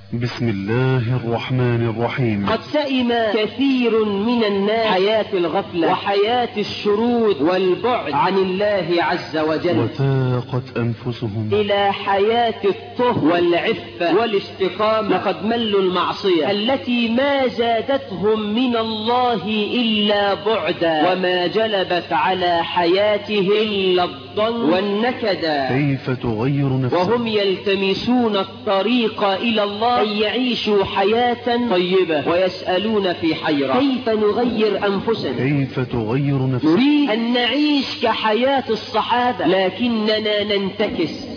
بسم الله الرحمن الرحيم قد سئم كثير من الناس حياة الغفلة وحياة الشرود والبعد عن الله عز وجل وتاقت أنفسهم إلى حياة الطهر والعفة والاستقامة لقد ملوا المعصية التي ما زادتهم من الله إلا بعدا وما جلبت على حياته إلا الضن والنكدا كيف تغير نفسك وهم يلتمسون الطريق إلى الله أن يعيشوا حياة طيبة ويسألون في حيرة كيف نغير أنفسنا كيف تغير نفسك نريد أن نعيش كحياة الصحابة لكننا ننتكس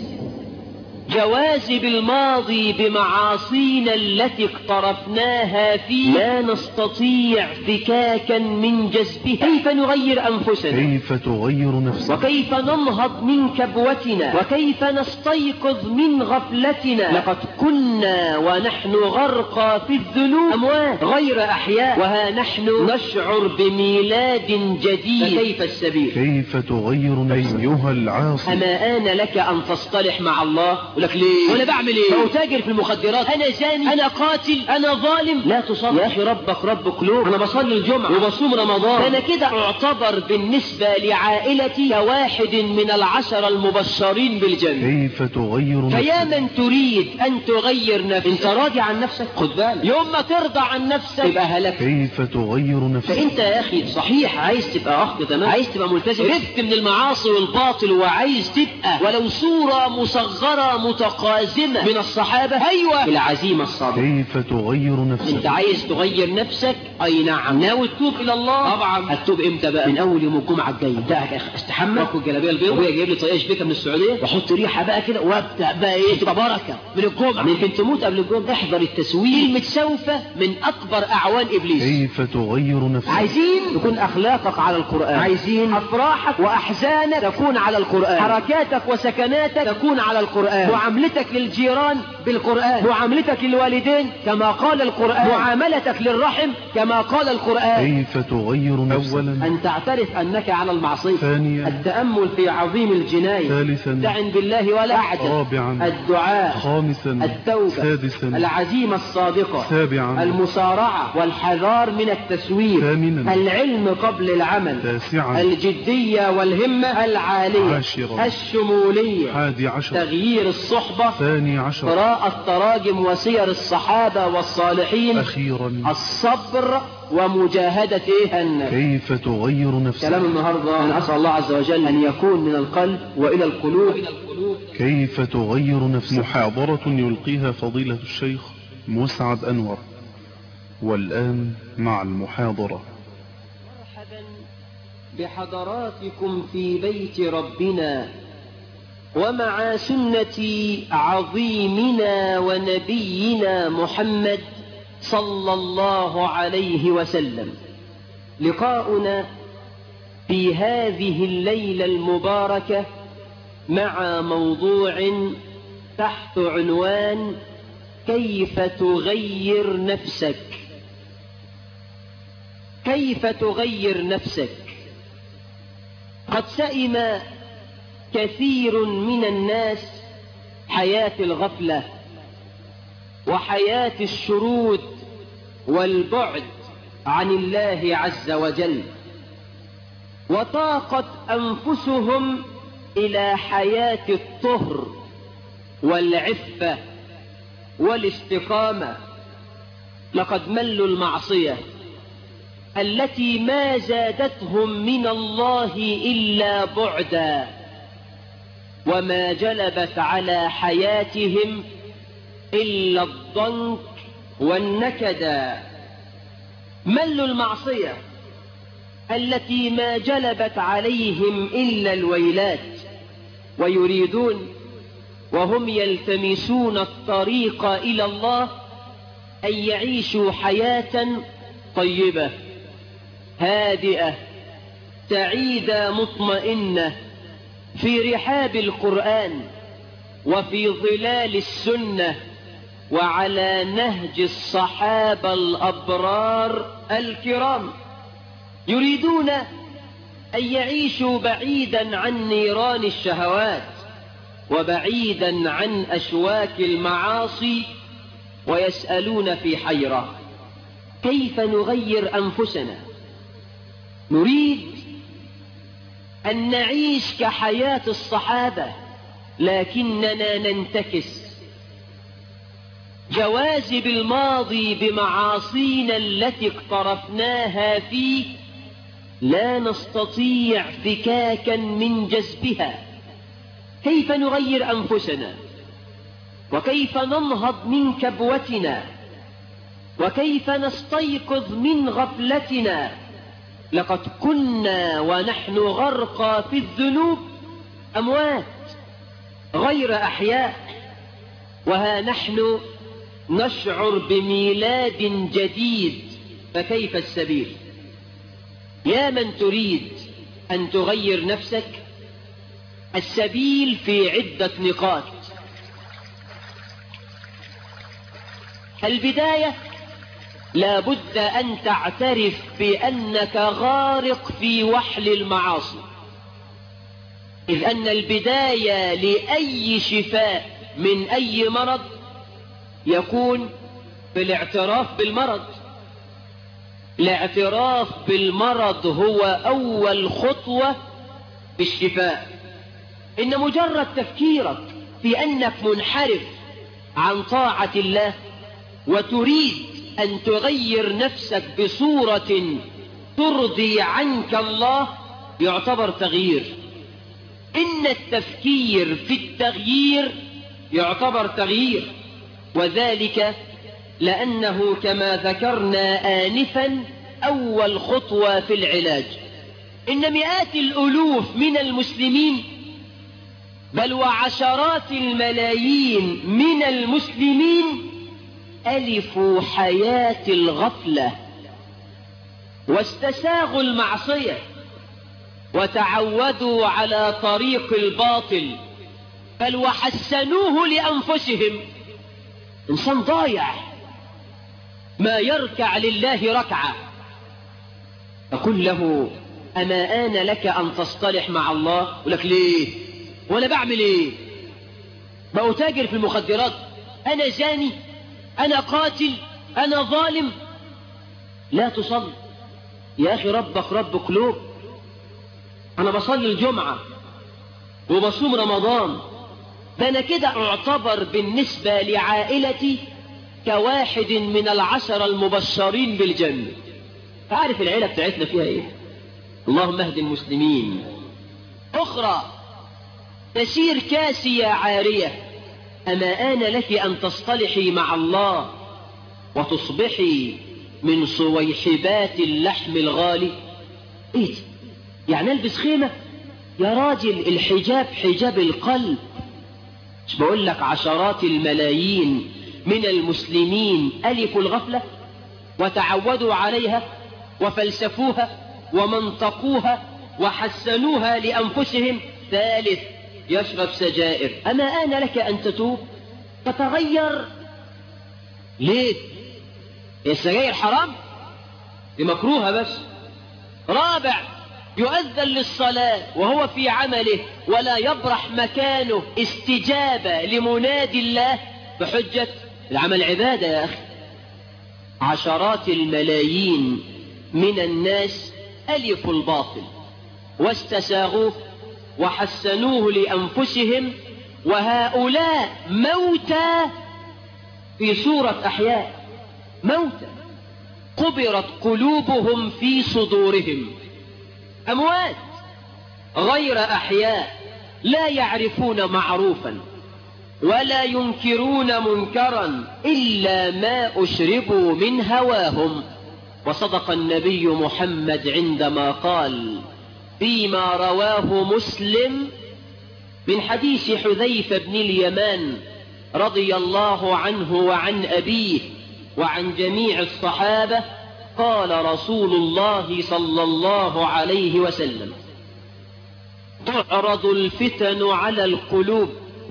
جوازب الماضي بمعاصينا التي اقترفناها فيه لا نستطيع فكاكا من جذبها كيف نغير أنفسنا كيف تغير نفسك وكيف ننهض من كبوتنا وكيف نستيقظ من غفلتنا لقد كنا ونحن غرقى في الذنوب أموات غير أحياء وها نحن نشعر بميلاد جديد فكيف السبيل كيف تغير نفسك أيها العاصي أما آن لك أن تصطلح مع الله يقول لك ليه وانا بعمل ايه ما هو تاجر في المخدرات انا زاني انا قاتل انا ظالم لا تصلي يا اخي ربك رب قلوب انا بصلي الجمعه وبصوم رمضان انا كده اعتبر بالنسبه لعائلتي كواحد من العشر المبشرين بالجنه كيف تغير نفسك فيا من تريد ان تغير نفسك انت راضي عن نفسك خد بالك يوم ما ترضى عن نفسك يبقى هلك كيف تغير نفسك فانت يا اخي صحيح عايز تبقى اخ تمام عايز تبقى ملتزم رفت من المعاصي والباطل وعايز تبقى ولو صوره مصغره متقازمه من الصحابه ايوه العزيمه الصادقه كيف تغير انت نفسك عايز تغير نفسك اي نعم ناوي تتوب الى الله طبعا هتتوب امتى بقى من اول يوم الجمعه الجايه بتاعك يا اخي استحمى واخد الجلابيه البيضاء وابويا جايب لي طريقه شبيكه من السعوديه واحط ريحه بقى كده وابدا بقى ايه تبقى بركه من الجمعه ممكن تموت قبل الجمعه احضر التسويق كلمه سوف من اكبر اعوان ابليس كيف تغير نفسك عايزين تكون اخلاقك على القران عايزين افراحك واحزانك تكون على القران حركاتك وسكناتك تكون على القران معاملتك للجيران بالقران معاملتك للوالدين كما قال القران معاملتك للرحم كما قال القران كيف تغير نفسك أولا أن تعترف أنك على المعصية ثانيا التأمل في عظيم الجناية ثالثا استعن بالله ولا أعجب رابعا الدعاء خامسا التوبة سادسا العزيمة الصادقة سابعا المسارعة والحذار من التسويف ثامنا العلم قبل العمل تاسعا الجدية والهمة العالية عاشرا الشمولية حادي عشر تغيير الصحبة ثاني عشر قراءة تراجم وسير الصحابة والصالحين أخيرا الصبر ومجاهدة إيه النفس كيف تغير نفسك كلام النهاردة أنا أسأل الله عز وجل أن يكون من القلب وإلى القلوب كيف تغير نفسك محاضرة يلقيها فضيلة الشيخ مسعد أنور والآن مع المحاضرة مرحبا بحضراتكم في بيت ربنا ومع سنة عظيمنا ونبينا محمد صلى الله عليه وسلم لقاؤنا في هذه الليلة المباركة مع موضوع تحت عنوان كيف تغير نفسك كيف تغير نفسك قد سئم كثير من الناس حياة الغفلة وحياة الشرود والبعد عن الله عز وجل وطاقت أنفسهم إلى حياة الطهر والعفة والاستقامة لقد ملوا المعصية التي ما زادتهم من الله إلا بعدا وما جلبت على حياتهم إلا الضنك والنكدا ملوا المعصية التي ما جلبت عليهم إلا الويلات ويريدون وهم يلتمسون الطريق إلى الله أن يعيشوا حياة طيبة هادئة سعيدة مطمئنة في رحاب القرآن وفي ظلال السنة وعلى نهج الصحابة الأبرار الكرام يريدون أن يعيشوا بعيدا عن نيران الشهوات وبعيدا عن أشواك المعاصي ويسألون في حيرة كيف نغير أنفسنا نريد أن نعيش كحياة الصحابة لكننا ننتكس جوازب الماضي بمعاصينا التي اقترفناها فيه لا نستطيع فكاكا من جذبها كيف نغير أنفسنا وكيف ننهض من كبوتنا وكيف نستيقظ من غفلتنا لقد كنا ونحن غرقى في الذنوب أموات غير أحياء وها نحن نشعر بميلاد جديد فكيف السبيل يا من تريد أن تغير نفسك السبيل في عدة نقاط البداية لا بد أن تعترف بأنك غارق في وحل المعاصي إذ أن البداية لأي شفاء من أي مرض يكون بالاعتراف بالمرض الاعتراف بالمرض هو أول خطوة في الشفاء إن مجرد تفكيرك في أنك منحرف عن طاعة الله وتريد أن تغير نفسك بصورة ترضي عنك الله يعتبر تغيير إن التفكير في التغيير يعتبر تغيير وذلك لأنه كما ذكرنا آنفا أول خطوة في العلاج إن مئات الألوف من المسلمين بل وعشرات الملايين من المسلمين ألفوا حياة الغفلة واستساغوا المعصية وتعودوا على طريق الباطل بل وحسنوه لأنفسهم إنسان ضايع ما يركع لله ركعة فقل له أما آن لك أن تصطلح مع الله يقول لك ليه وأنا بعمل إيه بأتاجر في المخدرات أنا زاني أنا قاتل أنا ظالم لا تصلي يا أخي ربك رب قلوب أنا بصلي الجمعة وبصوم رمضان فأنا كده أعتبر بالنسبة لعائلتي كواحد من العشر المبشرين بالجنة عارف العيلة بتاعتنا فيها ايه اللهم اهد المسلمين أخرى تسير كاسية عارية أما آن لك أن تصطلحي مع الله وتصبحي من صويحبات اللحم الغالي ايه يعني البس خيمة يا راجل الحجاب حجاب القلب مش بقول لك عشرات الملايين من المسلمين ألفوا الغفلة وتعودوا عليها وفلسفوها ومنطقوها وحسنوها لأنفسهم ثالث يشرب سجائر أما آن لك أن تتوب تتغير ليه السجائر حرام دي مكروهة بس رابع يؤذن للصلاة وهو في عمله ولا يبرح مكانه استجابة لمنادي الله بحجة العمل عبادة يا أخي عشرات الملايين من الناس ألفوا الباطل واستساغوه وحسنوه لأنفسهم وهؤلاء موتى في سورة أحياء موتى قبرت قلوبهم في صدورهم أموات غير أحياء لا يعرفون معروفا ولا ينكرون منكرا إلا ما أشربوا من هواهم وصدق النبي محمد عندما قال فيما رواه مسلم من حديث حذيفة بن اليمان رضي الله عنه وعن أبيه وعن جميع الصحابة قال رسول الله صلى الله عليه وسلم تعرض الفتن على القلوب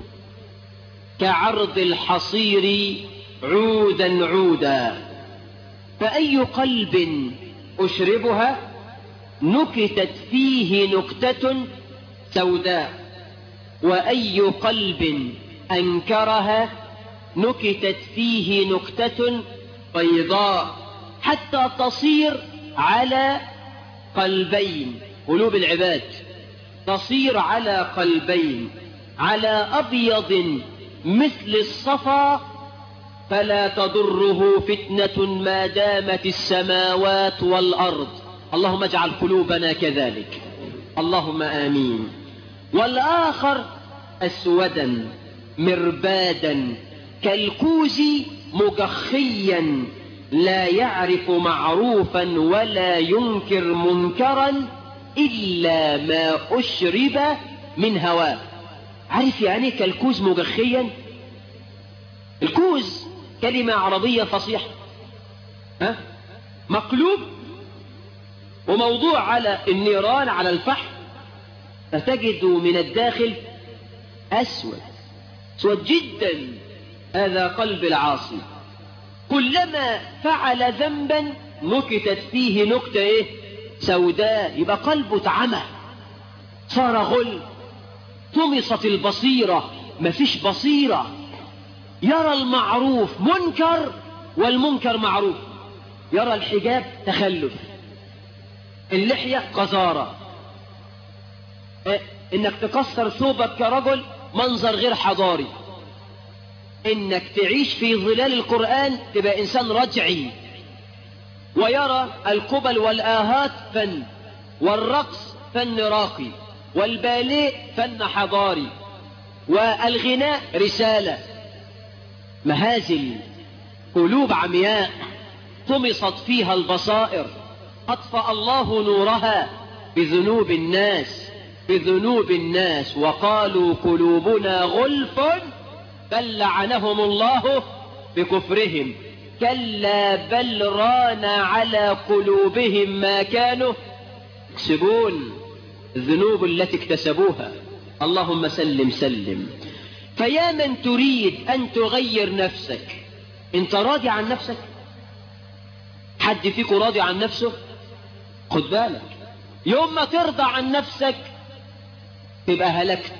كعرض الحصير عودا عودا فأي قلب أشربها نكتت فيه نكتة سوداء وأي قلب أنكرها نكتت فيه نكتة بيضاء حتى تصير على قلبين قلوب العباد تصير على قلبين على أبيض مثل الصفا فلا تضره فتنة ما دامت السماوات والأرض اللهم اجعل قلوبنا كذلك اللهم آمين والآخر أسودا مربادا كالكوز مجخيا لا يعرف معروفا ولا ينكر منكرا إلا ما أشرب من هواه عارف يعني كالكوز مجخيا الكوز كلمة عربية فصيحة ها؟ مقلوب وموضوع على النيران على الفحم فتجد من الداخل أسود أسود جدا هذا قلب العاصي كلما فعل ذنبا نكتت فيه نكتة إيه؟ سوداء يبقى قلبه اتعمى صار غل طمست البصيرة مفيش بصيرة يرى المعروف منكر والمنكر معروف يرى الحجاب تخلف اللحية قذارة إيه؟ انك تكسر ثوبك كرجل منظر غير حضاري انك تعيش في ظلال القرآن تبقى انسان رجعي ويرى القبل والآهات فن والرقص فن راقي والباليه فن حضاري والغناء رسالة مهازل قلوب عمياء طمست فيها البصائر أطفأ الله نورها بذنوب الناس بذنوب الناس وقالوا قلوبنا غلف بل لعنهم الله بكفرهم كلا بل ران على قلوبهم ما كانوا يكسبون الذنوب التي اكتسبوها اللهم سلم سلم فيا من تريد أن تغير نفسك انت راضي عن نفسك حد فيكم راضي عن نفسه خد بالك يوم ما ترضى عن نفسك تبقى هلكت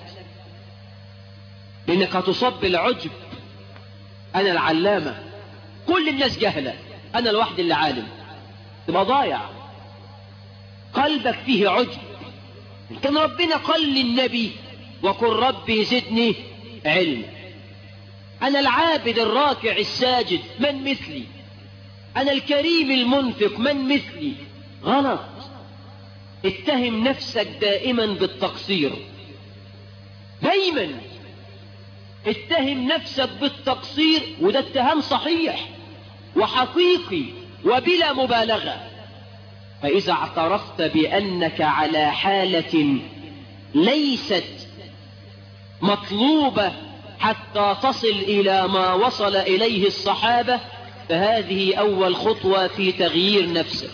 لانك هتصاب بالعجب انا العلامة كل الناس جهلة انا الوحيد اللي عالم تبقى ضايع قلبك فيه عجب كان ربنا قال للنبي وقل ربي زدني علم انا العابد الراكع الساجد من مثلي انا الكريم المنفق من مثلي غلط اتهم نفسك دائما بالتقصير دايما اتهم نفسك بالتقصير وده اتهام صحيح وحقيقي وبلا مبالغة فإذا اعترفت بأنك على حالة ليست مطلوبة حتى تصل إلى ما وصل إليه الصحابة فهذه أول خطوة في تغيير نفسك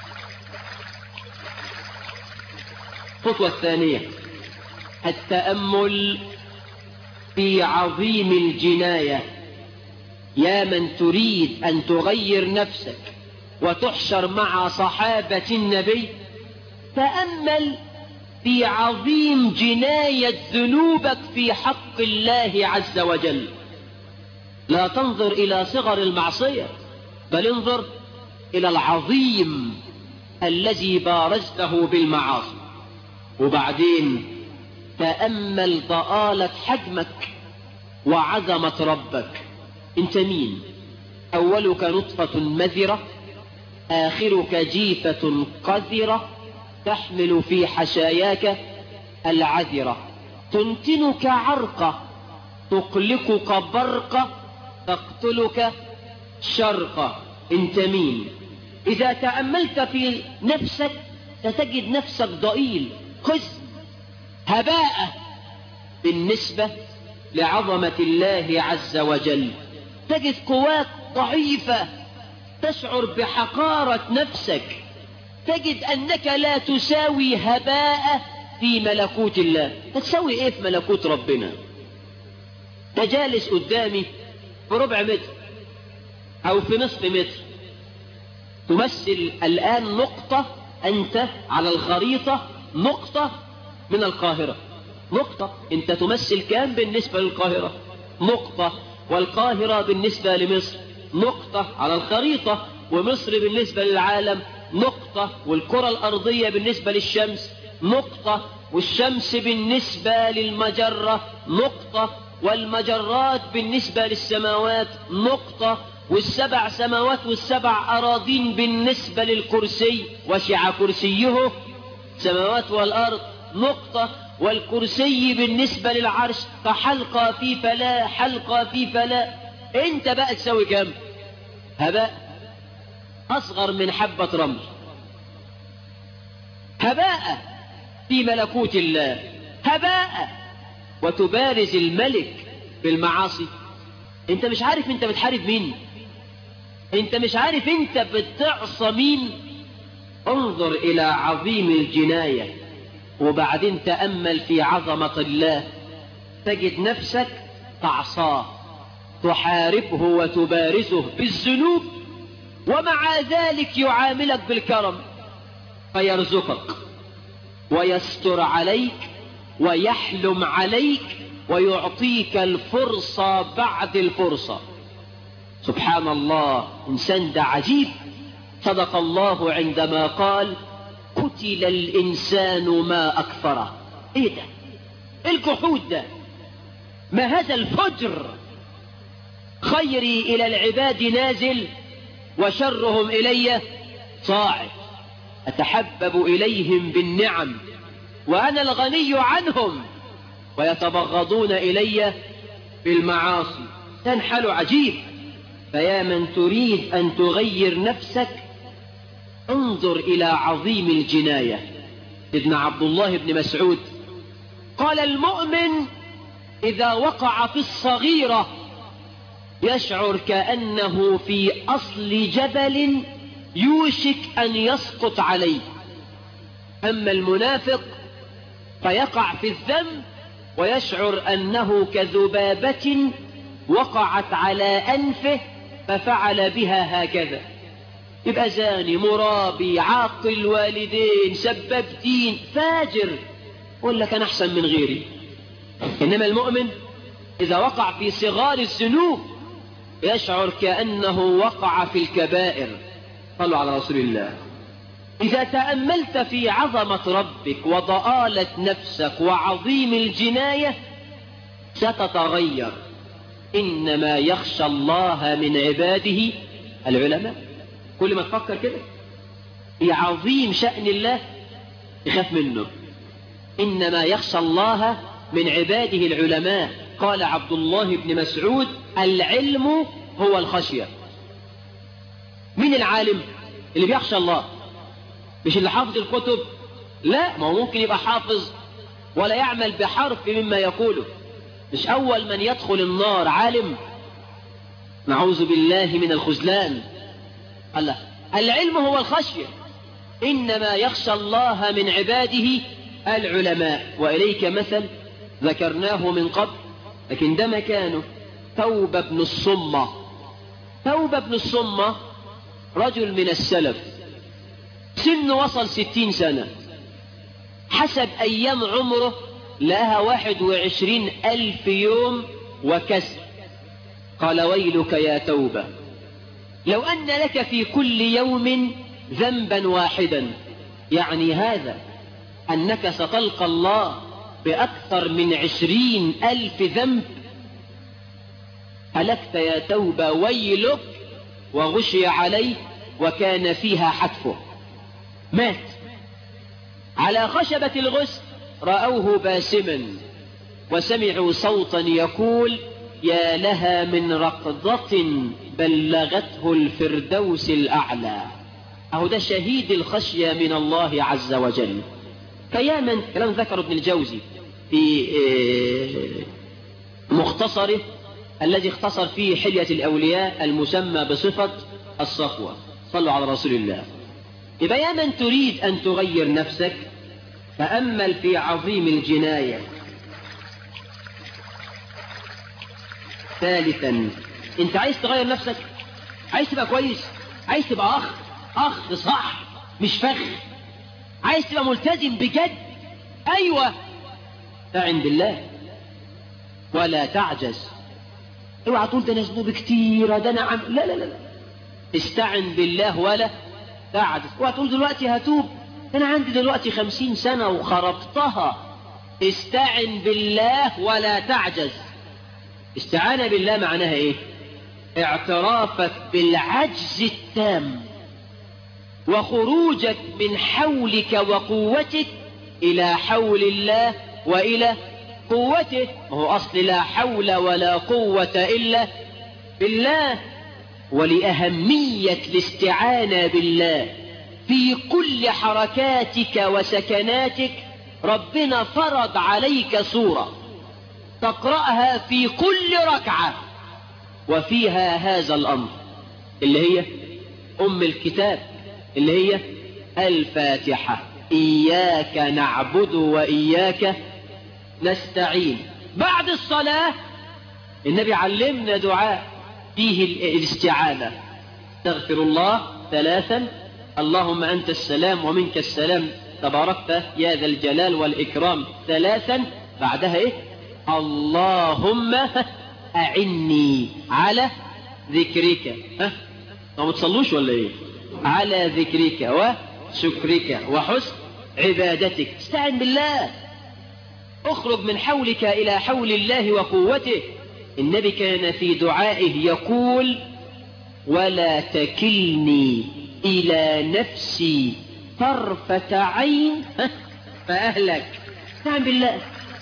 الخطوة الثانية التأمل في عظيم الجناية يا من تريد أن تغير نفسك وتحشر مع صحابة النبي تأمل في عظيم جناية ذنوبك في حق الله عز وجل لا تنظر إلى صغر المعصية بل انظر إلى العظيم الذي بارزته بالمعاصي وبعدين تأمل ضآلة حجمك وعظمة ربك انت مين أولك نطفة مذرة آخرك جيفة قذرة تحمل في حشاياك العذرة تنتنك عرقة تقلقك برقة تقتلك شرقة انت مين إذا تأملت في نفسك ستجد نفسك ضئيل خزن هباء بالنسبة لعظمة الله عز وجل تجد قواك ضعيفة تشعر بحقارة نفسك تجد أنك لا تساوي هباء في ملكوت الله تساوي إيه في ملكوت ربنا تجالس قدامي بربع متر أو في نصف متر تمثل الآن نقطة أنت على الخريطة نقطة من القاهرة نقطة أنت تمثل كام بالنسبة للقاهرة نقطة والقاهرة بالنسبة لمصر نقطة على الخريطة ومصر بالنسبة للعالم نقطة والكرة الأرضية بالنسبة للشمس نقطة والشمس بالنسبة للمجرة نقطة والمجرات بالنسبة للسماوات نقطة والسبع سماوات والسبع أراضين بالنسبة للكرسي وسع كرسيه السماوات والأرض نقطة والكرسي بالنسبة للعرش كحلقة في فلا حلقة في فلا انت بقى تسوي كم هباء أصغر من حبة رمل هباء في ملكوت الله هباء وتبارز الملك بالمعاصي انت مش عارف انت بتحارب مين انت مش عارف انت بتعصى مين انظر الى عظيم الجناية وبعدين تأمل في عظمة الله تجد نفسك تعصاه تحاربه وتبارزه بالذنوب ومع ذلك يعاملك بالكرم فيرزقك ويستر عليك ويحلم عليك ويعطيك الفرصة بعد الفرصة سبحان الله إنسان ده عجيب صدق الله عندما قال قتل الإنسان ما أكثره إيه ده الجحود ده ما هذا الفجر خيري إلى العباد نازل وشرهم إلي صاعد أتحبب إليهم بالنعم وأنا الغني عنهم ويتبغضون إلي بالمعاصي تنحل عجيب فيا من تريد أن تغير نفسك انظر إلى عظيم الجناية ابن عبد الله بن مسعود قال المؤمن إذا وقع في الصغيرة يشعر كأنه في أصل جبل يوشك أن يسقط عليه أما المنافق فيقع في الذنب ويشعر أنه كذبابة وقعت على أنفه ففعل بها هكذا يبقى زاني مرابي عاقل والدين سبب دين فاجر يقول لك أنا أحسن من غيري إنما المؤمن إذا وقع في صغار الذنوب يشعر كأنه وقع في الكبائر صلوا على رسول الله إذا تأملت في عظمة ربك وضآلة نفسك وعظيم الجناية ستتغير إنما يخشى الله من عباده العلماء كل ما تفكر كده في عظيم شأن الله يخاف منه إنما يخشى الله من عباده العلماء قال عبد الله بن مسعود العلم هو الخشية من العالم اللي بيخشى الله مش اللي حافظ الكتب لا ما هو ممكن يبقى حافظ ولا يعمل بحرف مما يقوله مش أول من يدخل النار عالم نعوذ بالله من الخذلان الله العلم هو الخشية إنما يخشى الله من عباده العلماء وإليك مثل ذكرناه من قبل لكن ده مكانه توبة بن الصمة توبة بن الصمة رجل من السلف سنه وصل ستين سنة حسب أيام عمره لها واحد وعشرين ألف يوم وكسر قال ويلك يا توبة لو أن لك في كل يوم ذنبا واحدا يعني هذا أنك ستلقى الله بأكثر من عشرين ألف ذنب هلكت يا توبة ويلك وغشي عليه وكان فيها حتفه مات على خشبة الغسل رأوه باسما وسمعوا صوتا يقول يا لها من رقضة بلغته الفردوس الأعلى أهو ده شهيد الخشية من الله عز وجل فيا من كلام ذكر ابن الجوزي في مختصره الذي اختصر فيه حلية الأولياء المسمى بصفة الصفوة صلوا على رسول الله يبقى يا من تريد أن تغير نفسك تأمل في عظيم الجناية ثالثا انت عايز تغير نفسك عايز تبقى كويس عايز تبقى اخ اخ صح مش فخ عايز تبقى ملتزم بجد ايوه فعند الله ولا تعجز اوعى تقول ده انا ذنوبي كتيره ده انا عم لا لا لا لا استعن بالله ولا تعجز اوعى تقول دلوقتي هتوب انا عندي دلوقتي خمسين سنه وخربتها استعن بالله ولا تعجز استعانة بالله معناها ايه اعترافك بالعجز التام وخروجك من حولك وقوتك الى حول الله والى قوته هو اصل لا حول ولا قوة الا بالله ولأهمية الاستعانة بالله في كل حركاتك وسكناتك ربنا فرض عليك سورة تقرأها في كل ركعة وفيها هذا الأمر اللي هي أم الكتاب اللي هي الفاتحة إياك نعبد وإياك نستعين بعد الصلاة النبي علمنا دعاء فيه الاستعانة استغفر الله ثلاثا اللهم أنت السلام ومنك السلام تباركت يا ذا الجلال والإكرام ثلاثا بعدها إيه اللهم أعني على ذكرك ها ما بتصلوش ولا إيه على ذكرك وشكرك وحسن عبادتك استعن بالله اخرج من حولك إلى حول الله وقوته النبي كان في دعائه يقول ولا تكلني إلى نفسي طرفة عين فأهلك استعن بالله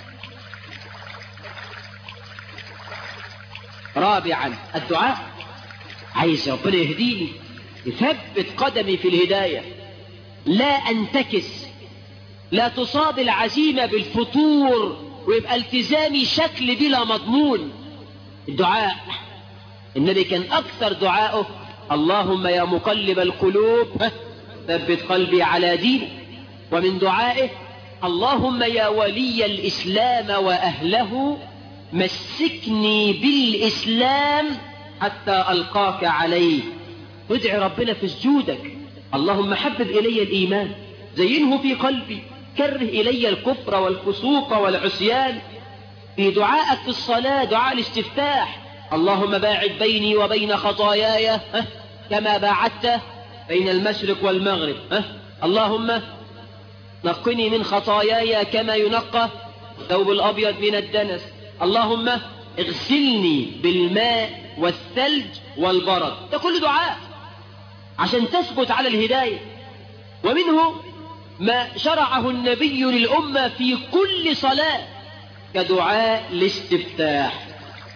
رابعا الدعاء عايز ربنا يهديني يثبت قدمي في الهداية لا أنتكس لا تصاب العزيمة بالفتور ويبقى التزامي شكل بلا مضمون الدعاء النبي كان أكثر دعائه اللهم يا مقلب القلوب ثبت قلبي على دينك ومن دعائه اللهم يا ولي الإسلام وأهله مسكني بالإسلام حتى ألقاك عليه ادعي ربنا في سجودك اللهم حبب إلي الإيمان زينه في قلبي كره إلي الكفر والفسوق والعصيان في دعائك في الصلاة دعاء الاستفتاح اللهم باعد بيني وبين خطاياي كما باعدت بين المشرق والمغرب اللهم نقني من خطاياي كما ينقى الثوب الأبيض من الدنس اللهم اغسلني بالماء والثلج والبرد ده كل دعاء عشان تثبت على الهداية ومنه ما شرعه النبي للأمة في كل صلاة كدعاء الاستفتاح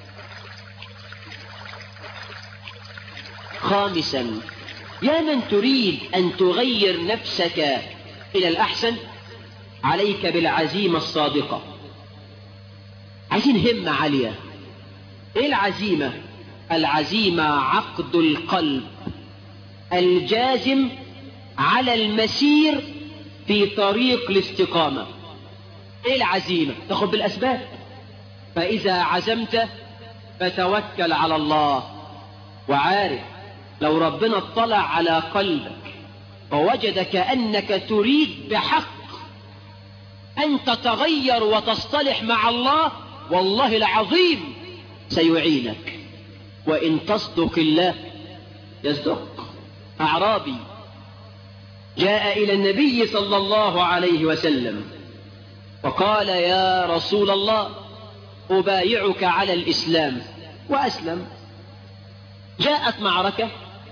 خامسا يا من تريد أن تغير نفسك إلى الأحسن عليك بالعزيمة الصادقة عايزين همة عالية ايه العزيمة العزيمة عقد القلب الجازم على المسير في طريق الاستقامة ايه العزيمة تاخد بالاسباب فاذا عزمت فتوكل على الله وعارف لو ربنا اطلع على قلبك ووجدك انك تريد بحق ان تتغير وتصطلح مع الله والله العظيم سيعينك وإن تصدق الله يصدق أعرابي جاء إلى النبي صلى الله عليه وسلم وقال يا رسول الله أبايعك على الإسلام وأسلم جاءت معركة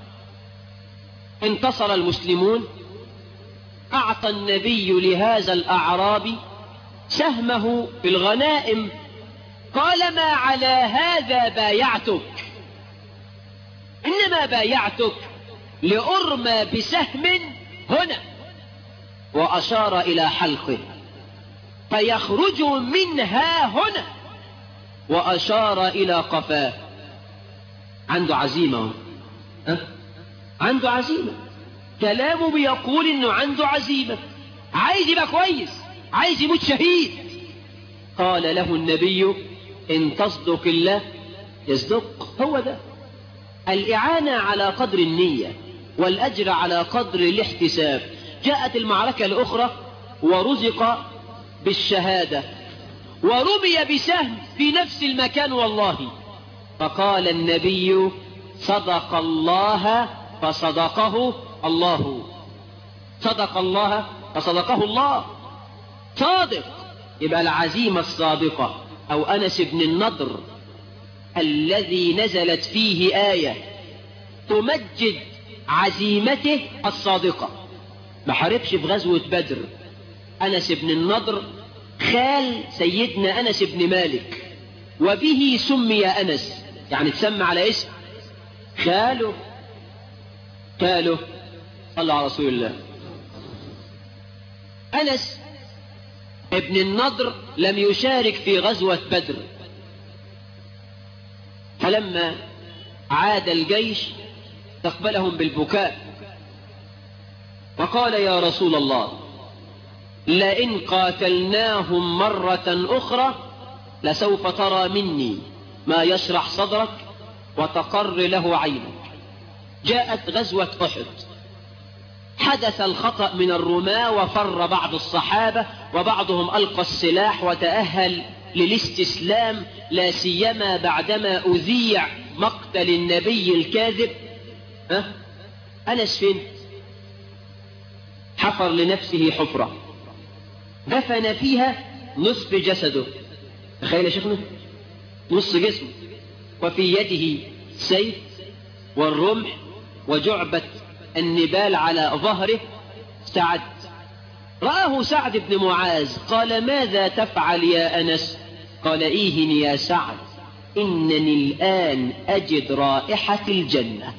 انتصر المسلمون أعطى النبي لهذا الأعرابي سهمه في الغنائم قال ما على هذا بايعتك إنما بايعتك لأرمى بسهم هنا وأشار إلى حلقه فيخرج منها هنا وأشار إلى قفاه عنده عزيمة أه؟ عنده عزيمة كلامه بيقول إنه عنده عزيمة عايز يبقى كويس عايز يموت شهيد قال له النبي إن تصدق الله يصدق هو ده الإعانة على قدر النية والأجر على قدر الاحتساب جاءت المعركة الأخرى ورزق بالشهادة ورمي بسهم في نفس المكان والله فقال النبي صدق الله فصدقه الله صدق الله فصدقه الله صادق يبقى العزيمة الصادقة أو أنس بن النضر الذي نزلت فيه آية تمجد عزيمته الصادقة ما حاربش في غزوة بدر أنس بن النضر خال سيدنا أنس بن مالك وبه سمي أنس يعني تسمى على اسم خاله خاله صلى على رسول الله أنس ابن النضر لم يشارك في غزوة بدر فلما عاد الجيش استقبلهم بالبكاء وقال يا رسول الله لئن قاتلناهم مرة أخرى لسوف ترى مني ما يشرح صدرك وتقر له عينك جاءت غزوة أحد حدث الخطأ من الرماة وفر بعض الصحابة وبعضهم ألقى السلاح وتأهل للاستسلام لا سيما بعدما أذيع مقتل النبي الكاذب ها؟ أنس فين حفر لنفسه حفرة دفن فيها نصف جسده تخيل يا شيخنا نص جسمه وفي يده سيف والرمح وجعبة النبال على ظهره سعد رآه سعد بن معاذ قال ماذا تفعل يا أنس قال إيهن يا سعد إنني الآن أجد رائحة الجنة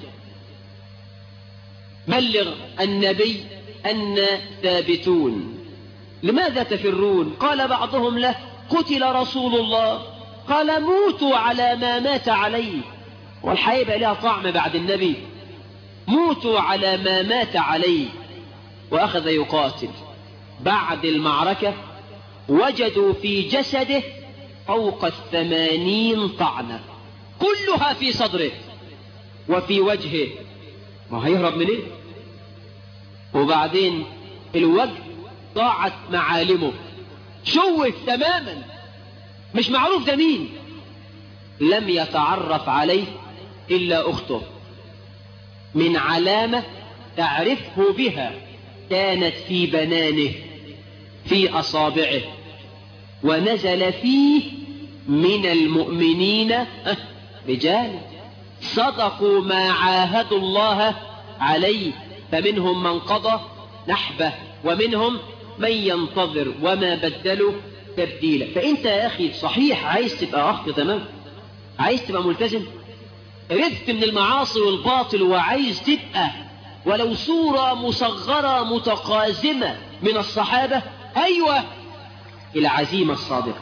بلغ النبي أن ثابتون لماذا تفرون قال بعضهم له قتل رسول الله قال موتوا على ما مات عليه والحقيقة بقى لها طعم بعد النبي موتوا على ما مات عليه وأخذ يقاتل بعد المعركة وجدوا في جسده فوق الثمانين طعنة كلها في صدره وفي وجهه ما هيهرب منين إيه؟ وبعدين الوجه ضاعت معالمه شوه تماما مش معروف ده مين لم يتعرف عليه إلا أخته من علامة تعرفه بها كانت في بنانه في أصابعه ونزل فيه من المؤمنين رجال صدقوا ما عاهدوا الله عليه فمنهم من قضى نحبه ومنهم من ينتظر وما بدلوا تبديلا فانت يا اخي صحيح عايز تبقى اخ تمام عايز تبقى ملتزم رفت من المعاصي والباطل وعايز تبقى ولو صورة مصغرة متقازمة من الصحابة أيوة العزيمة الصادقة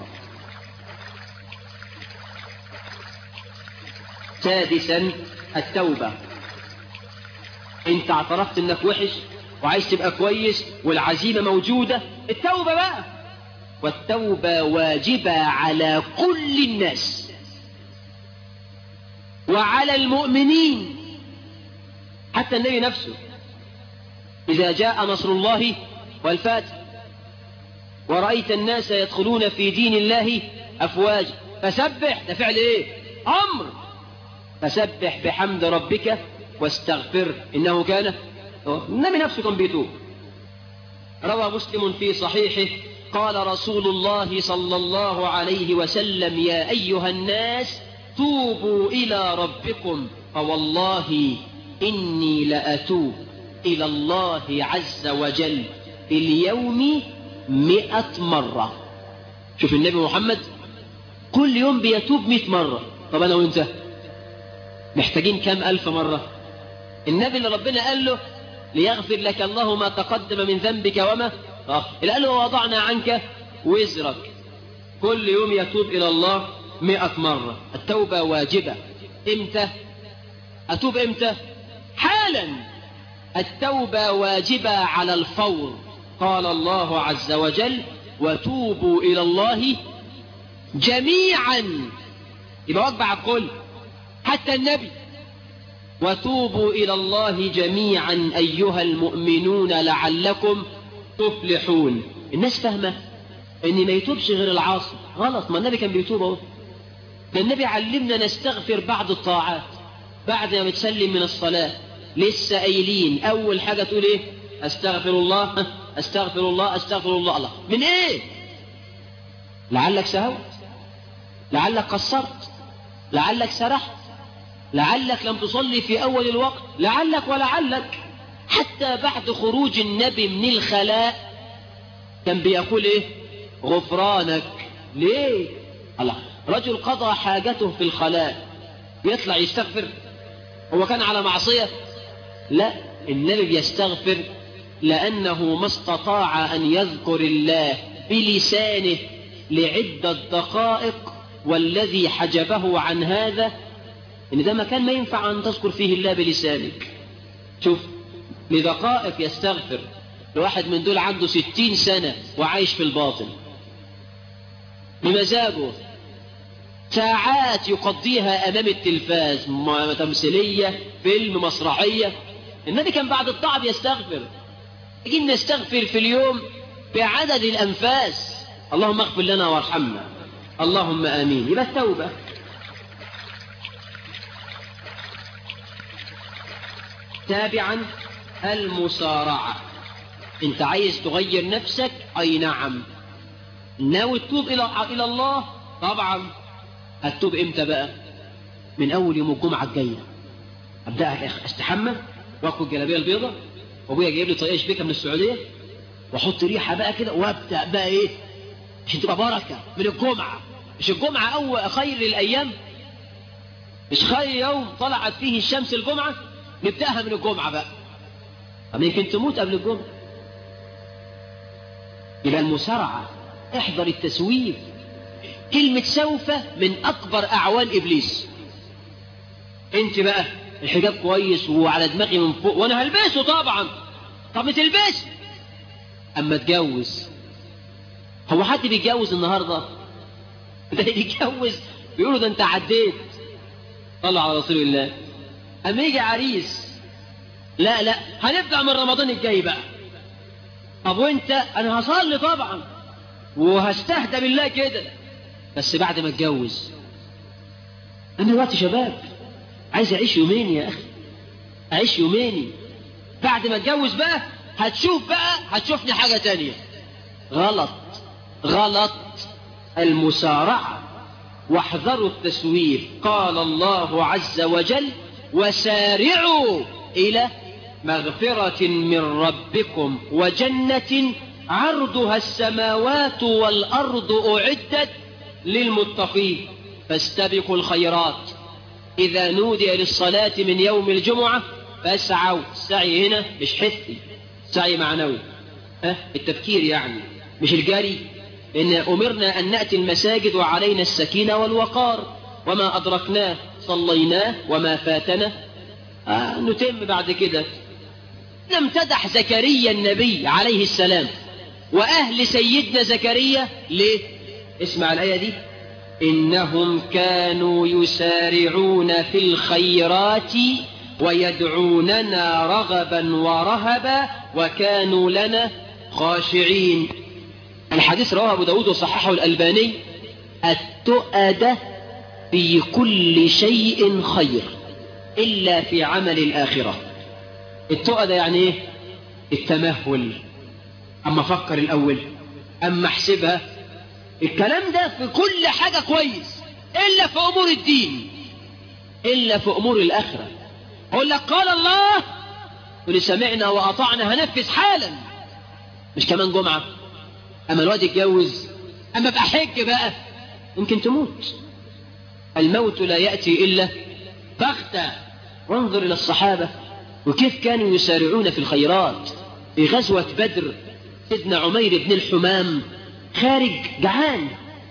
سادسا التوبة انت اعترفت انك وحش وعايز تبقى كويس والعزيمة موجودة التوبة بقى والتوبة واجبة على كل الناس وعلى المؤمنين حتى النبي نفسه إذا جاء نصر الله والفاتح ورأيت الناس يدخلون في دين الله أفواج فسبح ده فعل إيه أمر فسبح بحمد ربك واستغفر إنه كان النبي نفسه كان بيتوب روى مسلم في صحيحه قال رسول الله صلى الله عليه وسلم يا أيها الناس توبوا إلى ربكم فوالله إني لأتوب إلى الله عز وجل في اليوم مئة مرة شوف النبي محمد كل يوم بيتوب مئة مرة طب أنا وإنت محتاجين كم ألف مرة النبي اللي ربنا قال له ليغفر لك الله ما تقدم من ذنبك وما آه. اللي قال له وضعنا عنك وزرك كل يوم يتوب إلى الله مئة مرة التوبة واجبة امتى أتوب امتى حالا التوبة واجبة على الفور قال الله عز وجل وتوبوا إلى الله جميعا يبقى واجب على الكل حتى النبي وتوبوا إلى الله جميعا أيها المؤمنون لعلكم تفلحون الناس فاهمة ان ما يتوبش غير العاصي غلط ما النبي كان بيتوب اهو ده النبي علمنا نستغفر بعد الطاعات بعد ما بتسلم من الصلاة لسه قايلين أول حاجة تقول إيه أستغفر الله أستغفر الله أستغفر الله الله من إيه لعلك سهوت لعلك قصرت لعلك سرحت لعلك لم تصلي في أول الوقت لعلك ولعلك حتى بعد خروج النبي من الخلاء كان بيقول ايه غفرانك ليه الله رجل قضى حاجته في الخلاء يطلع يستغفر هو كان على معصية لا النبي بيستغفر لأنه ما استطاع أن يذكر الله بلسانه لعدة دقائق والذي حجبه عن هذا ان ده مكان ما ينفع ان تذكر فيه الله بلسانك شوف لدقائق يستغفر لواحد من دول عنده ستين سنة وعايش في الباطل بمزاجه ساعات يقضيها امام التلفاز تمثيلية فيلم مسرحية النبي كان بعد الطاعة بيستغفر يجي نستغفر في اليوم بعدد الانفاس اللهم اغفر لنا وارحمنا اللهم امين يبقى التوبه تابعا المسارعة انت عايز تغير نفسك اي نعم ناوي تتوب الى الى الله طبعا هتتوب امتى بقى من اول يوم الجمعة الجاية ابدأ استحمى واخد الجلابية البيضاء وابويا جايب لي طريقة شبيكة من السعودية واحط ريحة بقى كده وابدأ بقى ايه عشان تبقى بركة من الجمعة مش الجمعة اول خير الايام مش خير يوم طلعت فيه الشمس الجمعة نبدأها من الجمعة بقى أما يمكن تموت قبل الجمعة يبقى المسارعة احذر التسويف كلمة سوف من أكبر أعوان إبليس أنت بقى الحجاب كويس وعلى دماغي من فوق وأنا هلبسه طبعا طب ما تلبس أما اتجوز هو حد بيتجوز النهاردة ده يتجوز بيقولوا ده أنت عديت طلع على رسول الله أما يجي عريس لا لا هنبدأ من رمضان الجاي بقى طب وانت انا هصلي طبعا وهستهدى بالله كده بس بعد ما اتجوز انا دلوقتي شباب عايز اعيش يومين يا اخي اعيش يوميني بعد ما اتجوز بقى هتشوف بقى هتشوفني حاجة تانية غلط غلط المسارعة واحذروا التسويف قال الله عز وجل وسارعوا إلى مغفرة من ربكم وجنة عرضها السماوات والأرض أعدت للمتقين فاستبقوا الخيرات إذا نودي للصلاة من يوم الجمعة فاسعوا السعي هنا مش حسي سعي معنوي أه التفكير يعني مش الجري إن أمرنا أن نأتي المساجد وعلينا السكينة والوقار وما أدركناه صليناه وما فاتنا آه نتم بعد كده لم تدح زكريا النبي عليه السلام وأهل سيدنا زكريا ليه اسمع الآية دي إنهم كانوا يسارعون في الخيرات ويدعوننا رغبا ورهبا وكانوا لنا خاشعين الحديث رواه أبو داود وصححه الألباني التؤدة في كل شيء خير إلا في عمل الآخرة التؤدة يعني ايه التمهل أما فكر الأول أما احسبها الكلام ده في كل حاجة كويس إلا في أمور الدين إلا في أمور الآخرة أقول لك قال الله واللي سمعنا وأطعنا هنفذ حالا مش كمان جمعة أما الواد يتجوز أما بقى حج بقى يمكن تموت الموت لا يأتي إلا بغتة وانظر إلى الصحابة وكيف كانوا يسارعون في الخيرات في غزوة بدر سيدنا عمير بن الحمام خارج جعان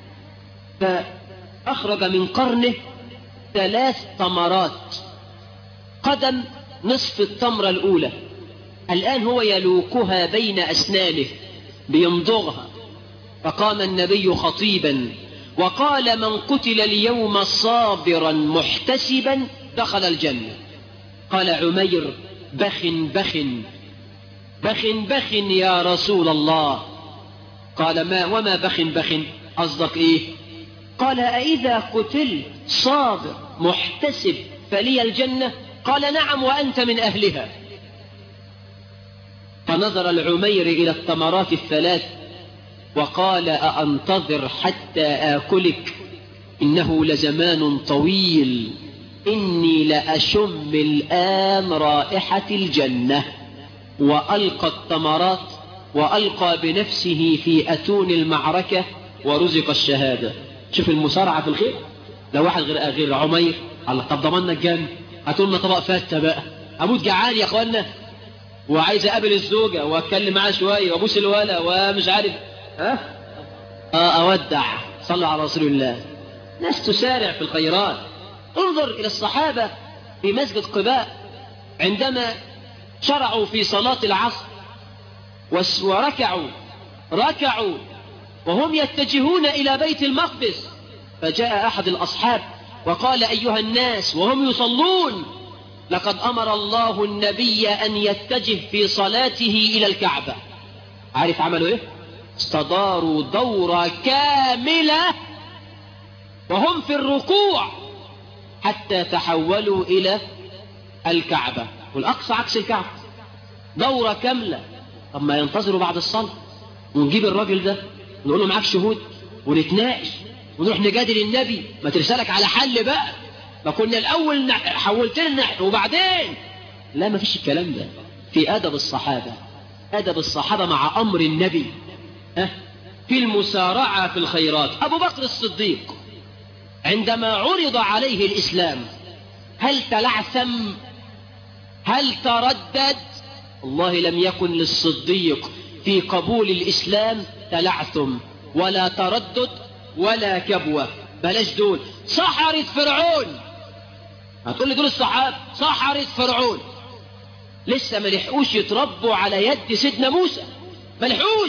فأخرج من قرنه ثلاث تمرات قدم نصف التمرة الأولى الآن هو يلوكها بين أسنانه بيمضغها فقام النبي خطيبا وقال من قتل اليوم صابرا محتسبا دخل الجنة قال عمير بخ بخ بخ بخ يا رسول الله قال ما وما بخ بخ قصدك ايه قال أإذا قتلت صابر محتسب فلي الجنة قال نعم وأنت من أهلها فنظر العمير إلى الثمرات الثلاث وقال أأنتظر حتى آكلك إنه لزمان طويل إني لأشم الآن رائحة الجنة وألقى الثمرات وألقى بنفسه في أتون المعركة ورزق الشهادة شوف المسارعة في الخير لو واحد غير غير عمير الله طب ضمنا الجنة هاتوا لنا طبق فتة بقى أموت جعان يا أخوانا وعايز أقابل الزوجة وأتكلم معاها شوية وأبوس الولا ومش عارف ها أه أودع صلوا على رسول الله ناس تسارع في الخيرات انظر إلى الصحابة في مسجد قباء عندما شرعوا في صلاة العصر وركعوا ركعوا وهم يتجهون إلى بيت المقدس فجاء أحد الأصحاب وقال أيها الناس وهم يصلون لقد أمر الله النبي أن يتجه في صلاته إلى الكعبة عارف عملوا إيه؟ استداروا دورة كاملة وهم في الركوع حتى تحولوا إلى الكعبة والأقصى عكس الكعبة دورة كاملة طب ما ينتظروا بعد الصلاة ونجيب الراجل ده ونقول له معاك شهود ونتناقش ونروح نجادل النبي ما ترسلك على حل بقى ما كنا الأول حولت لنا وبعدين لا ما فيش الكلام ده في أدب الصحابة أدب الصحابة مع أمر النبي ها في المسارعة في الخيرات أبو بكر الصديق عندما عرض عليه الإسلام هل تلعثم هل تردد والله لم يكن للصديق في قبول الإسلام تلعثم ولا تردد ولا كبوة بلاش دول سحرت فرعون هتقول لي دول الصحابة سحرت فرعون لسه ما لحقوش يتربوا على يد سيدنا موسى ما لحقوش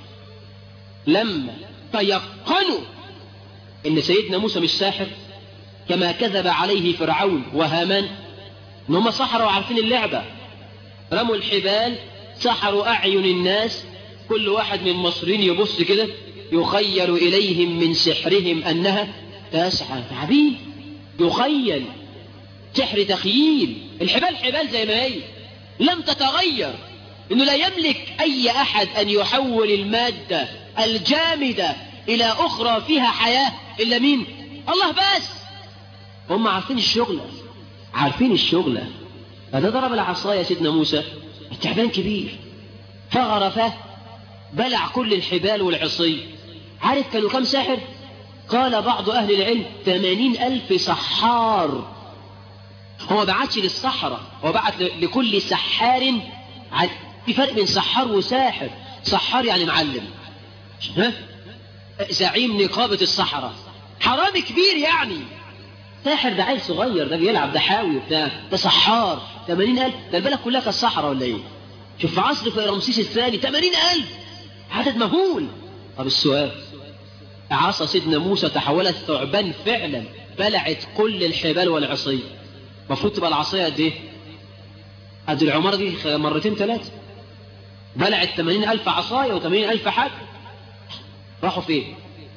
لما تيقنوا ان سيدنا موسى مش ساحر كما كذب عليه فرعون وهامان ان هم سحروا وعارفين اللعبة رموا الحبال سحروا اعين الناس كل واحد من المصريين يبص كده يخيل اليهم من سحرهم انها تسعى تعبين يخيل سحر تخييل الحبال حبال زي ما هي لم تتغير انه لا يملك اي احد ان يحول المادة الجامدة الى اخرى فيها حياة الا مين الله بس هم عارفين الشغلة عارفين الشغلة فده ضرب العصاية سيدنا موسى التعبان كبير فغرفه بلع كل الحبال والعصي عارف كانوا كم ساحر قال بعض أهل العلم ثمانين ألف سحار هو ما بعتش للصحراء هو بعت لكل سحار في فرق بين سحار وساحر سحار يعني معلم ها زعيم نقابة الصحراء حرامي كبير يعني ساحر ده عيل صغير ده بيلعب ده حاوي وبتاع ده سحار 80000 ده البلد كلها كانت صحراء ولا ايه؟ شوف في عصر في رمسيس الثاني 80000 عدد مهول طب السؤال عصا سيدنا موسى تحولت ثعبان فعلا بلعت كل الحبال والعصي المفروض تبقى العصايه قد ايه؟ قد العمارة دي مرتين ثلاثة بلعت 80000 عصاية و80000 حاج راحوا فين؟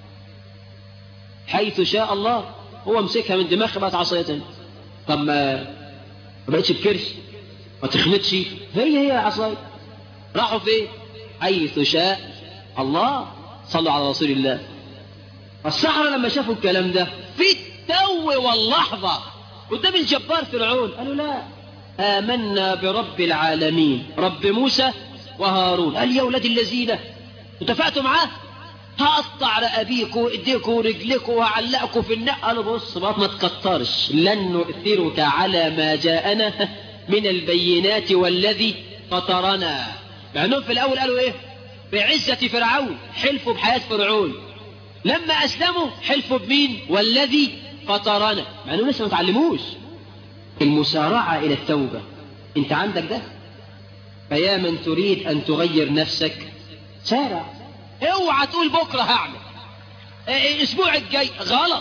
حيث شاء الله هو مسكها من دماغها بقت عصاية تانية طب ما ما بقتش بكرش ما تخنتش هي هي عصاية راحوا فين؟ حيث شاء الله صلوا على رسول الله السحرة لما شافوا الكلام ده في التو واللحظة قدام الجبار فرعون قالوا لا آمنا برب العالمين رب موسى وهارون قال يا ولاد الذين اتفقتوا معاه هقطع رقابيكوا ايديكوا ورجلكوا وهعلقكوا في النق قالوا بص بقى ما تكترش لن نؤثرك على ما جاءنا من البينات والذي فطرنا مع انهم في الاول قالوا ايه بعزة فرعون حلفوا بحياة فرعون لما اسلموا حلفوا بمين والذي فطرنا مع انهم لسه ما تعلموش المسارعة الى التوبة انت عندك ده فيا من تريد ان تغير نفسك سارع اوعى تقول بكرة هعمل الاسبوع الجاي غلط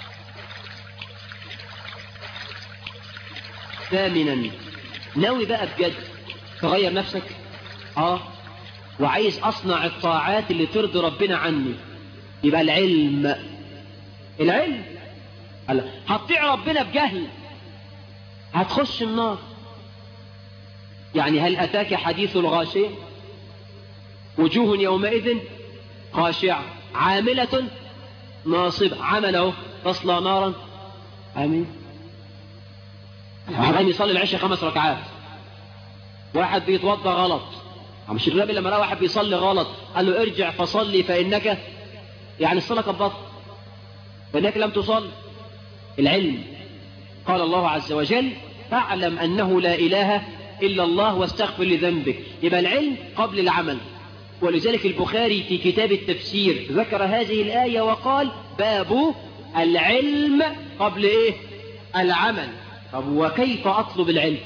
ثامنا ناوي بقى بجد تغير نفسك اه وعايز اصنع الطاعات اللي ترضي ربنا عني يبقى العلم العلم هلا هتطيع ربنا بجهل هتخش النار يعني هل أتاك حديث الغاشية وجوه يومئذ خاشعة عاملة ناصبة عمله تصلى نارا آمين واحد قام يصلي العشاء خمس ركعات واحد بيتوضى غلط مش النبي لما لقى واحد بيصلي غلط قال له ارجع فصلي فإنك يعني الصلاة كبطت فإنك لم تصل العلم قال الله عز وجل فاعلم أنه لا إله إلا الله واستغفر لذنبك يبقى العلم قبل العمل ولذلك البخاري في كتاب التفسير ذكر هذه الآية وقال باب العلم قبل إيه العمل طب وكيف أطلب العلم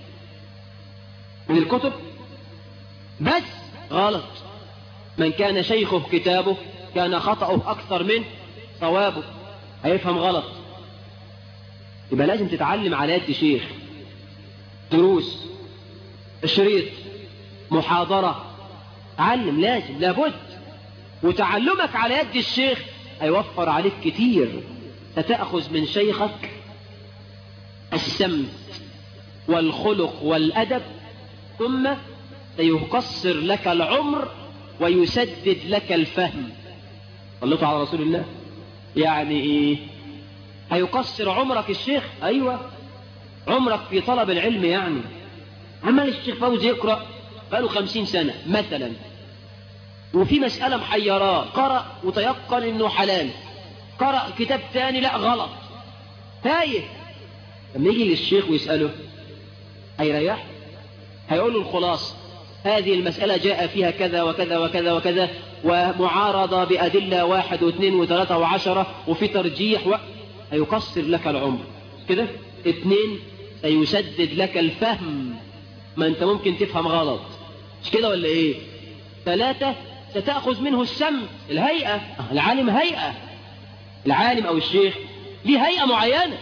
من الكتب بس غلط من كان شيخه كتابه كان خطأه أكثر من صوابه هيفهم غلط يبقى لازم تتعلم على يد شيخ دروس شريط محاضرة تعلم لازم لابد وتعلمك على يد الشيخ هيوفر عليك كتير ستأخذ من شيخك السمت والخلق والأدب ثم سيقصر لك العمر ويسدد لك الفهم صليتوا على رسول الله يعني ايه هيقصر عمرك الشيخ ايوه عمرك في طلب العلم يعني عمال الشيخ فوزي يقرأ بقاله خمسين سنة مثلا وفي مسألة محيراه قرأ وتيقن انه حلال قرأ كتاب تاني لا غلط تايه لما يجي للشيخ ويسأله هيريح هيقول له الخلاص هذه المسألة جاء فيها كذا وكذا وكذا وكذا ومعارضة بأدلة واحد واثنين وثلاثة وعشرة وفي ترجيح و... هيقصر لك العمر كده اثنين سيسدد لك الفهم ما انت ممكن تفهم غلط مش كده ولا ايه ثلاثة ستأخذ منه السمت الهيئة العالم هيئة العالم او الشيخ ليه هيئة معينة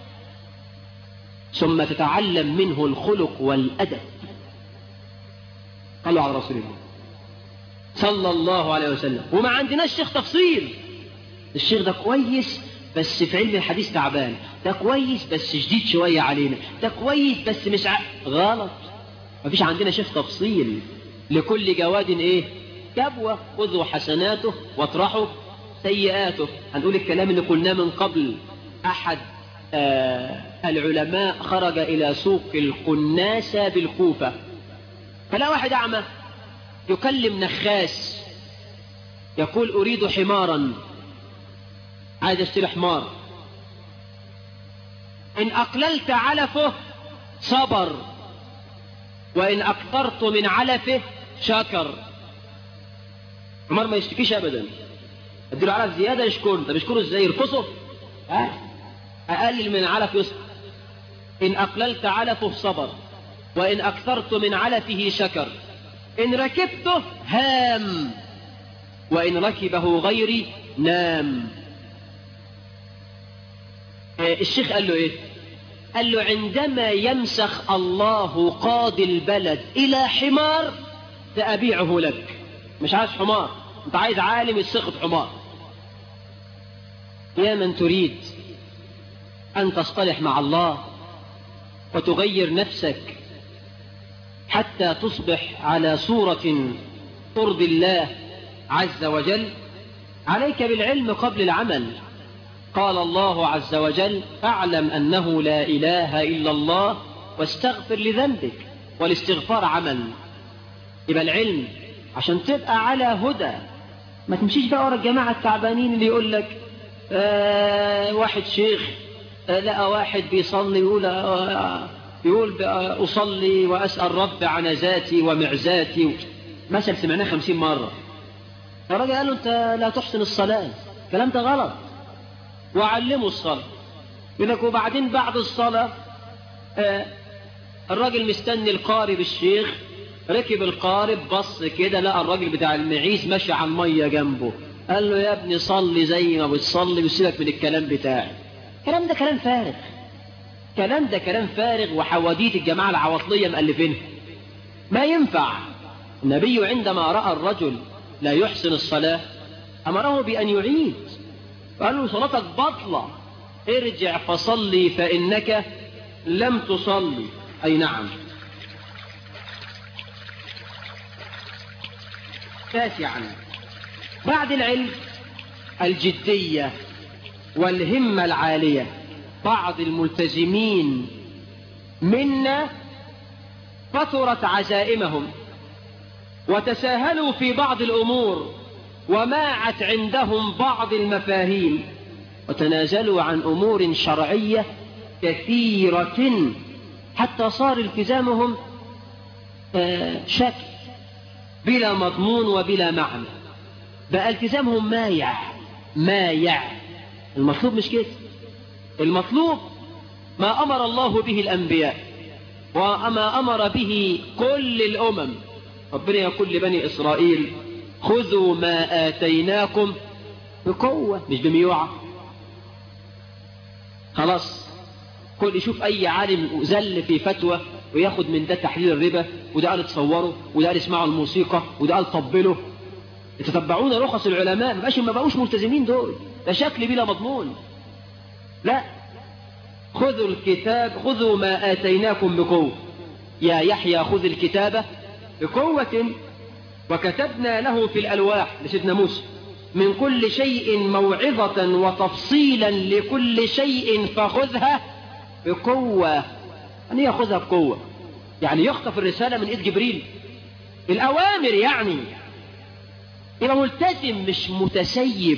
ثم تتعلم منه الخلق والأدب قالوا على رسول الله صلى الله عليه وسلم وما عندناش شيخ تفصيل الشيخ ده كويس بس في علم الحديث تعبان ده كويس بس شديد شوية علينا ده كويس بس مش ع... غلط مفيش عندنا شيخ تفصيل لكل جواد ايه كبوة خذوا حسناته واطرحوا سيئاته هنقول الكلام اللي قلناه من قبل أحد آه العلماء خرج إلى سوق القناسة بالكوفة فلا واحد أعمى يكلم نخاس يقول أريد حمارا عايز اشتري حمار إن أقللت علفه صبر وإن أكثرت من علفه شكر حمار ما يشتكيش أبدا اديله علف زيادة يشكره طب يشكره ازاي يرقصه ها أقلل من علف يصبر إن أقللت علفه صبر وإن أكثرت من علفه شكر إن ركبته هام وإن ركبه غيري نام الشيخ قال له إيه قال له عندما يمسخ الله قاضي البلد إلى حمار سأبيعه لك مش عايز حمار انت عايز عالم يسخط حمار يا من تريد أن تصطلح مع الله وتغير نفسك حتى تصبح على صورة ترضي الله عز وجل عليك بالعلم قبل العمل قال الله عز وجل اعلم أنه لا إله إلا الله واستغفر لذنبك والاستغفار عمل يبقى العلم عشان تبقى على هدى ما تمشيش بقى ورا الجماعة التعبانين اللي يقول لك آه واحد شيخ آه لقى واحد بيصلي يقول آه يقول أصلي وأسأل رب عنزاتي ومعزاتي مثل سمعناه خمسين مرة الراجل قال له أنت لا تحسن الصلاة الكلام ده غلط وعلموا الصلاة يقول لك وبعدين بعد الصلاة آه الراجل مستني القارب الشيخ ركب القارب بص كده لقى الراجل بتاع المعيز ماشي على المية جنبه قال له يا ابني صلي زي ما بتصلي وسيبك من الكلام بتاعي الكلام ده كلام فارغ كلام ده كلام فارغ وحواديت الجماعة العواطلية مألفينها ما ينفع النبي عندما رأى الرجل لا يحسن الصلاة أمره بأن يعيد قال له صلاتك بطلة ارجع فصلي فإنك لم تصلي أي نعم تاسعا بعد العلم الجدية والهمة العالية بعض الملتزمين منا كثرت عزائمهم وتساهلوا في بعض الأمور وماعت عندهم بعض المفاهيم وتنازلوا عن أمور شرعية كثيرة حتى صار التزامهم شكل بلا مضمون وبلا معنى بقى التزامهم مايع مايع المطلوب مش كده المطلوب ما أمر الله به الأنبياء وما أمر به كل الأمم ربنا يقول لبني إسرائيل خذوا ما آتيناكم بقوة مش بميوعة خلاص كل يشوف أي عالم زل في فتوى وياخد من ده تحليل الربا وده قال تصوره وده قال اسمعوا الموسيقى وده قال طبله يتتبعون رخص العلماء ما بقاش ما بقوش ملتزمين دول ده شكل بلا مضمون لا خذوا الكتاب خذوا ما آتيناكم بقوة يا يحيى خذ الكتاب بقوة وكتبنا له في الألواح لسيدنا موسى من كل شيء موعظة وتفصيلا لكل شيء فخذها بقوة يعني يأخذها بقوة يعني يخطف الرسالة من إيد جبريل الأوامر يعني يبقى ملتزم مش متسيب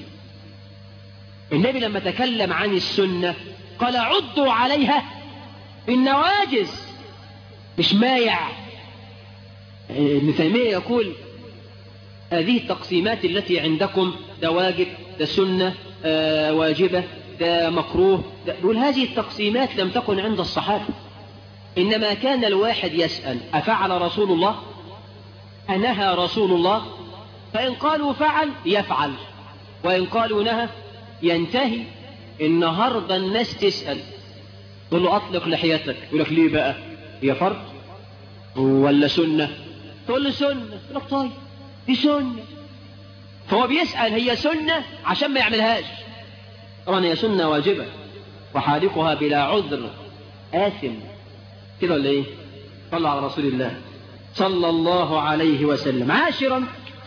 النبي لما تكلم عن السنة قال عدوا عليها بالنواجز مش مايع ابن تيمية يقول هذه التقسيمات التي عندكم ده واجب ده سنة آه واجبة ده مكروه ده يقول هذه التقسيمات لم تكن عند الصحابة إنما كان الواحد يسأل أفعل رسول الله أنهى رسول الله فإن قالوا فعل يفعل وإن قالوا نهى ينتهي النهاردة الناس تسأل تقول له أطلق لحيتك يقول لك ليه بقى هي فرض ولا سنة تقول له سنة يقول لك طيب دي سنة فهو بيسأل هي سنة عشان ما يعملهاش طبعا هي سنة واجبة وحالقها بلا عذر آثم كده ولا ايه صلى على رسول الله صلى الله عليه وسلم عاشرا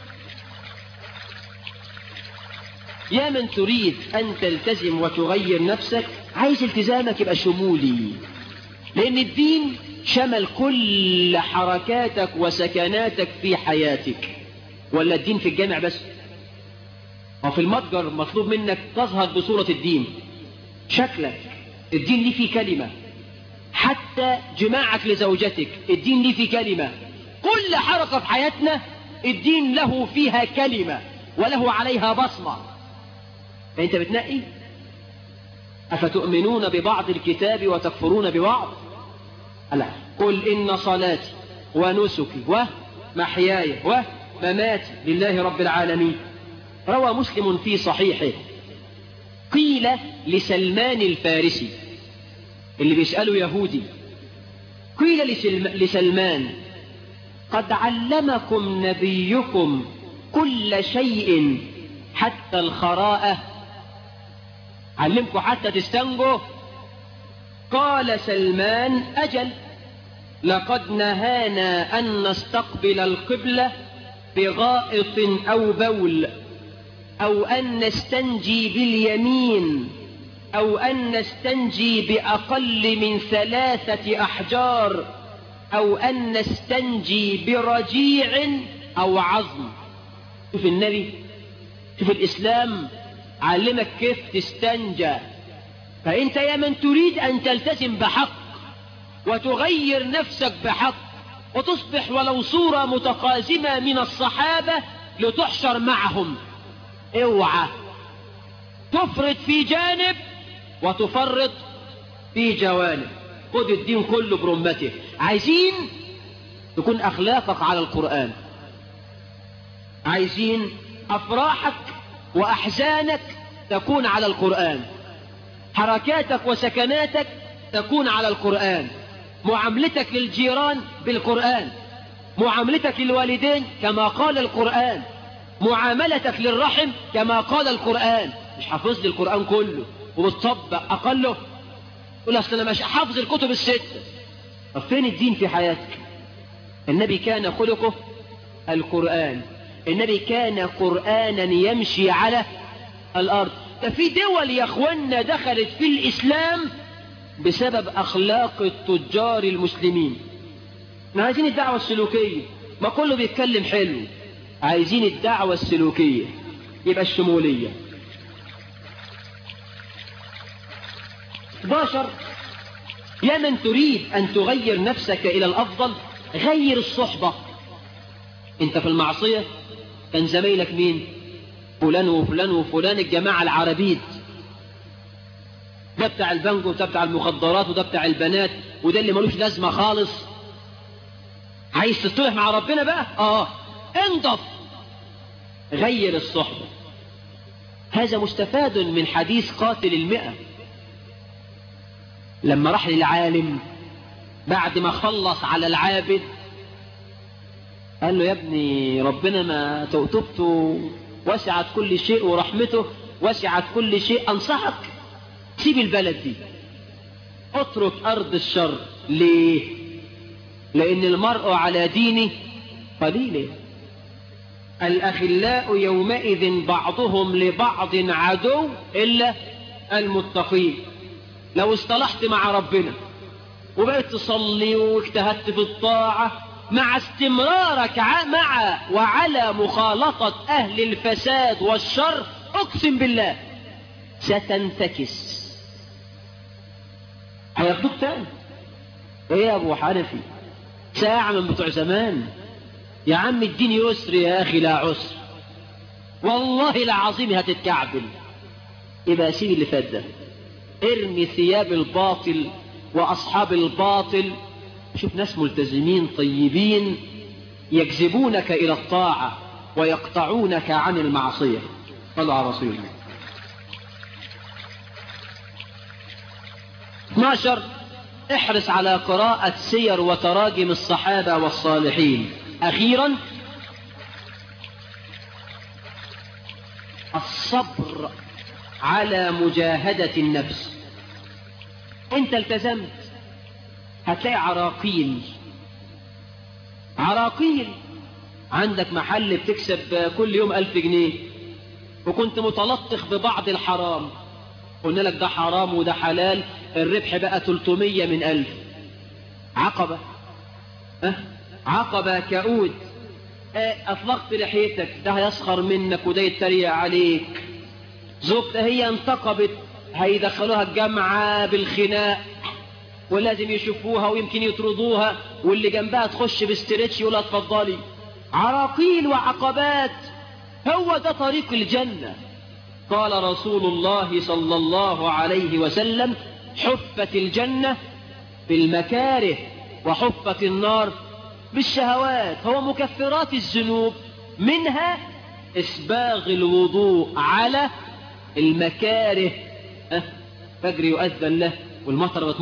يا من تريد أن تلتزم وتغير نفسك عايز التزامك يبقى شمولي لأن الدين شمل كل حركاتك وسكناتك في حياتك ولا الدين في الجامع بس وفي المتجر مطلوب منك تظهر بصورة الدين شكلك الدين ليه فيه كلمة حتى جماعك لزوجتك الدين ليه فيه كلمة كل حركة في حياتنا الدين له فيها كلمة وله عليها بصمة فأنت بتنقي أفتؤمنون ببعض الكتاب وتكفرون ببعض لا قل إن صلاتي ونسكي ومحياي ومماتي لله رب العالمين روى مسلم في صحيحه قيل لسلمان الفارسي اللي بيسأله يهودي قيل لسلمان قد علمكم نبيكم كل شيء حتى الخراءة علمكم حتى تستنجوا قال سلمان أجل لقد نهانا أن نستقبل القبلة بغائط أو بول أو أن نستنجي باليمين أو أن نستنجي بأقل من ثلاثة أحجار أو أن نستنجي برجيع أو عظم شوف النبي شوف الإسلام علمك كيف تستنجى فأنت يا من تريد أن تلتزم بحق وتغير نفسك بحق وتصبح ولو صورة متقازمة من الصحابة لتحشر معهم اوعى تفرط في جانب وتفرط في جوانب خد الدين كله برمته عايزين تكون اخلاقك على القرآن عايزين افراحك واحزانك تكون على القرآن حركاتك وسكناتك تكون على القرآن معاملتك للجيران بالقرآن معاملتك للوالدين كما قال القرآن معاملتك للرحم كما قال القرآن مش حافظ لي القرآن كله وبتطبق أقله يقول أصل أنا مش حافظ الكتب الستة طب فين الدين في حياتك النبي كان خلقه القرآن النبي كان قرآنا يمشي على الأرض ده في دول يا أخوانا دخلت في الإسلام بسبب أخلاق التجار المسلمين احنا عايزين الدعوة السلوكية ما كله بيتكلم حلو عايزين الدعوة السلوكية يبقى الشمولية 11 يا من تريد أن تغير نفسك إلى الأفضل غير الصحبة انت في المعصية كان زميلك مين فلان وفلان وفلان الجماعة العربيد ده بتاع البنك وده بتاع المخدرات وده بتاع البنات وده اللي ملوش لازمة خالص عايز تصلح مع ربنا بقى اه انضف غير الصحبة هذا مستفاد من حديث قاتل المئة لما راح للعالم بعد ما خلص على العابد قال له يا ابني ربنا ما توتبته وسعت كل شيء ورحمته وسعت كل شيء انصحك سيب البلد دي اترك ارض الشر ليه لان المرء على دينه قليل الاخلاء يومئذ بعضهم لبعض عدو الا المتقين لو اصطلحت مع ربنا وبقيت تصلي واجتهدت في الطاعة مع استمرارك مع وعلى مخالطة أهل الفساد والشر أقسم بالله ستنتكس هياخدوك تاني ايه يا ابو حنفي ساعة من بتوع زمان يا عم الدين يسر يا اخي لا عسر والله العظيم هتتكعبل يبقى سيب اللي فات ده ارمي ثياب الباطل واصحاب الباطل شوف ناس ملتزمين طيبين يجذبونك الى الطاعة ويقطعونك عن المعصية صلوا على رسول الله 12 احرص على قراءة سير وتراجم الصحابة والصالحين أخيرا الصبر على مجاهدة النفس انت التزمت هتلاقي عراقيل عراقيل عندك محل بتكسب كل يوم ألف جنيه وكنت متلطخ ببعض الحرام قلنا لك ده حرام وده حلال الربح بقى 300 من ألف عقبة أه؟ عقبة كؤود أه أطلقت لحيتك ده هيسخر منك وده يتريق عليك زوجتها هي انتقبت هيدخلوها الجامعة بالخناق ولازم يشوفوها ويمكن يطردوها واللي جنبها تخش باستريتش يقولها اتفضلي عراقيل وعقبات هو ده طريق الجنة قال رسول الله صلى الله عليه وسلم حفت الجنة بالمكاره وحفت النار بالشهوات هو مكفرات الذنوب منها إسباغ الوضوء على المكاره أه فجر يؤذن له والمطر